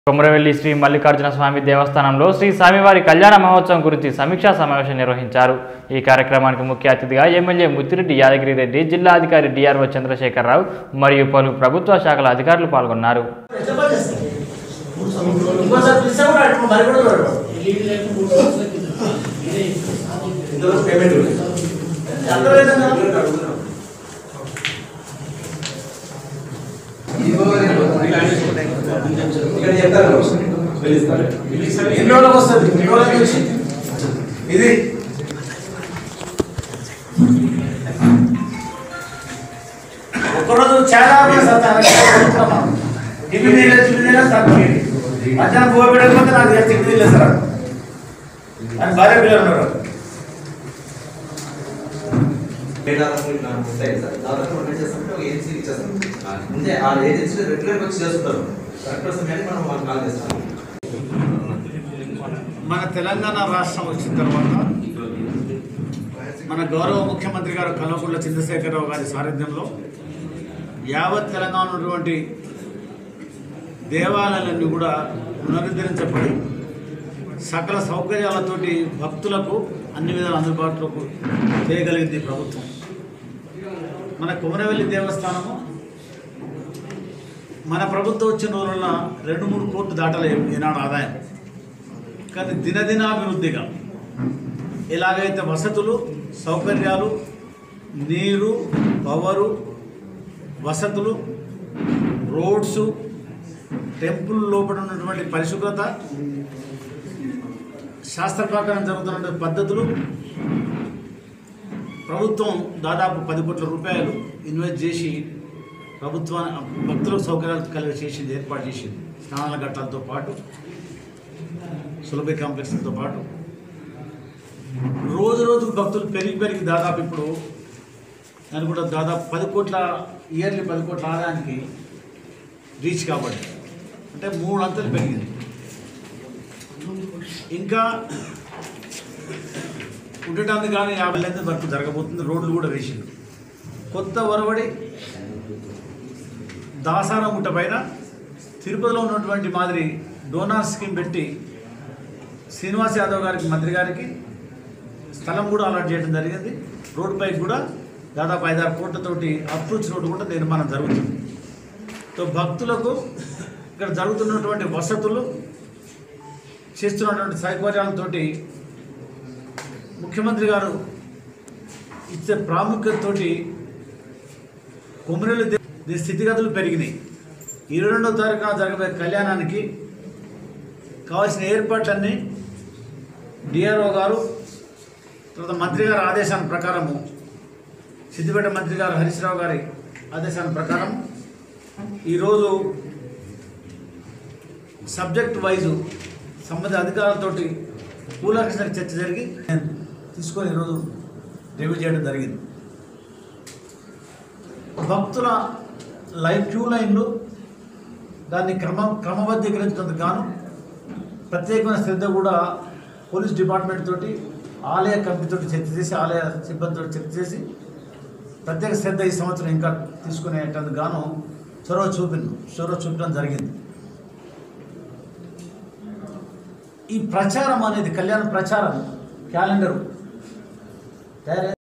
కొమరవెల్లి శ్రీ మల్లికార్జున స్వామి దేవస్థానంలో శ్రీ స్వామివారి కళ్యాణ మహోత్సవం గురించి సమీక్షా సమావేశం నిర్వహించారు ఈ కార్యక్రమానికి ముఖ్య అతిథిగా ఎమ్మెల్యే ముత్తిరెడ్డి యాదగిరి రెడ్డి జిల్లా అధికారి డిఆర్ఓ చంద్రశేఖరరావు మరియు పలు ప్రభుత్వ శాఖల అధికారులు పాల్గొన్నారు ఇంకోసారి పిలిస్తే కూడా అటు మరి కూడా చూడడు. ఇందులో పేమెంట్ ఉంది. అందరూ ఏదన్నా ఇక్కడ చెప్తారు పిలుస్తారు. ఎన్ని రోజులకు వస్తుంది ఎన్ని రోజులకు వచ్చి ఇది ఒక్కరోజు చాలా మంది సత్తారు. టిఫిన్ తినలేదు టిఫిన్ తినలేదు తక్కువ మధ్యాహ్నం పోయి పెట్టకపోతే నాకు ఇక తిండి తినలేదు సార్ అని భార్య పిల్లలు ఉన్నారు డేటాలకు ఇట్లా ఉంటాయి సార్ దాదాపు మనం ఏం చేస్తామంటే ఒక ఏజెన్సీకి ఇచ్చేస్తాం ముందే ఆ ఏజెన్సీ రెగ్యులర్గా వచ్చి చేస్తుంటారు కరెక్ట్ సమయానికి మనం వాళ్ళకి కాల్ చేస్తాం మన తెలంగాణ రాష్ట్రం వచ్చిన తర్వాత మన గౌరవ ముఖ్యమంత్రి గారు కల్వకుంట్ల చంద్రశేఖరరావు గారి సారథ్యంలో యావత్ తెలంగాణ ఉన్నటువంటి దేవాలయాలన్నీ కూడా పునరుద్ధరించబడి సకల సౌకర్యాలతోటి భక్తులకు అన్ని విధాల అందుబాటులోకి చేయగలిగింది ఈ ప్రభుత్వం మన కుమరవెల్లి దేవస్థానము మన ప్రభుత్వం వచ్చిన రోజుల రెండు మూడు కోట్లు దాటలేదు ఈనాడు ఆదాయం కానీ దినదినాభివృద్ధిగా ఎలాగైతే వసతులు సౌకర్యాలు నీరు పవరు వసతులు రోడ్స్ టెంపుల్ లోపల ఉన్నటువంటి పరిశుభ్రత శాస్త్ర ప్రకారం జరుగుతున్న పద్ధతులు ప్రభుత్వం దాదాపు పది కోట్ల రూపాయలు ఇన్వెస్ట్ చేసి ప్రభుత్వ భక్తులకు సౌకర్యాలు కలిగి చేసింది ఏర్పాటు చేసింది స్నానాల ఘట్టాలతో పాటు సులభ కాంప్లెక్స్తో పాటు రోజు రోజు భక్తులు పెరిగి పెరిగి దాదాపు ఇప్పుడు నేను కూడా దాదాపు పది కోట్ల ఇయర్లీ పది కోట్ల ఆదాయానికి రీచ్ కాబట్టి అంటే మూడు అంతలు పెరిగింది ఇంకా ఉండటానికి కానీ యాభై లెంత్ వరకు జరగబోతుంది రోడ్లు కూడా వేసిండు కొత్త ఒరవడి దాసారం గుట్ట పైన తిరుపతిలో ఉన్నటువంటి మాదిరి డోనార్ స్కీమ్ పెట్టి శ్రీనివాస్ యాదవ్ గారికి మంత్రి గారికి స్థలం కూడా అలాట్ చేయడం జరిగింది రోడ్డు పైకి కూడా దాదాపు ఐదారు కోట్లతోటి అప్రోచ్ రోడ్డు కూడా నిర్మాణం జరుగుతుంది సో భక్తులకు ఇక్కడ జరుగుతున్నటువంటి వసతులు చేస్తున్నటువంటి సౌకర్యాలతోటి ముఖ్యమంత్రి గారు ఇచ్చే ప్రాముఖ్యతతోటి కొమరేలు దే స్థితిగతులు పెరిగినాయి ఇరవై రెండో తారీఖున జరగబోయే కళ్యాణానికి కావాల్సిన ఏర్పాట్లన్నీ డిఆర్ఓ గారు తర్వాత మంత్రి గారి ఆదేశాల ప్రకారము సిద్దిపేట మంత్రి గారు హరీష్ రావు గారి ఆదేశాల ప్రకారం ఈరోజు సబ్జెక్ట్ వైజు సంబంధిత అధికారులతోటి కూలకృష్ణ చర్చ జరిగి నేను తీసుకొని ఈరోజు రివ్యూ చేయడం జరిగింది భక్తుల లైవ్ క్యూ లైన్లు దాన్ని క్రమ క్రమబద్ధీకరించినందుకు గాను ప్రత్యేకమైన శ్రద్ధ కూడా పోలీస్ డిపార్ట్మెంట్ తోటి ఆలయ కమిటీతో చర్చ చేసి ఆలయ సిబ్బందితో చర్చ చేసి ప్రత్యేక శ్రద్ధ ఈ సంవత్సరం ఇంకా తీసుకునేటందుకు గాను చొరవ చూపిను చొరవ చూపడం జరిగింది ఈ ప్రచారం అనేది కళ్యాణ ప్రచారం క్యాలెండరు తయారై